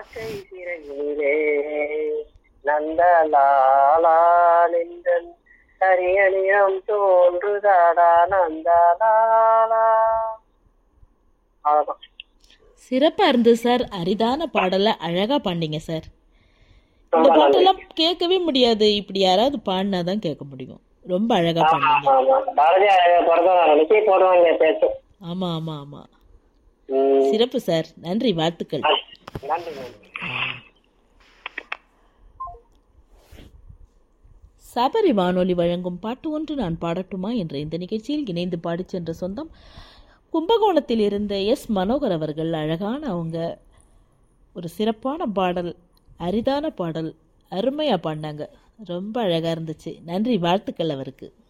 ஆசை சிறையிலே நந்தலாலா நின்றன் கரியணியம் தோன்றுதாடா நந்தலாலா அவ்வளவுதான் சிறப்பாக இருந்தது சார் அரிதான பாடலை அழகாக பாடினீங்க சார் இந்த பாட்டெல்லாம் கேட்கவே முடியாது இப்படி யாராவது பாடினா தான் கேட்க முடியும் ரொம்ப அழகாக பாடினீங்க ஆமா பாரதியார் பிறந்த நாள் அன்னைக்கு போடுவாங்க சேர்த்து ஆமாம் ஆமாம் ஆமாம் ம். சிறப்பு சார் நன்றி வாழ்த்துக்கள் நன்றி நன்றி சபரி வானொலி வழங்கும் பாட்டு ஒன்று நான் பாடட்டுமா என்ற இந்த நிகழ்ச்சியில் இணைந்து பாடிச் சென்ற சொந்தம் கும்பகோணத்தில் இருந்த எஸ் மனோகர் அவர்கள் அழகான அவங்க ஒரு சிறப்பான பாடல் அரிதான பாடல் அருமையாக பாடினாங்க ரொம்ப அழகாக இருந்துச்சு நன்றி வாழ்த்துக்கள் அவருக்கு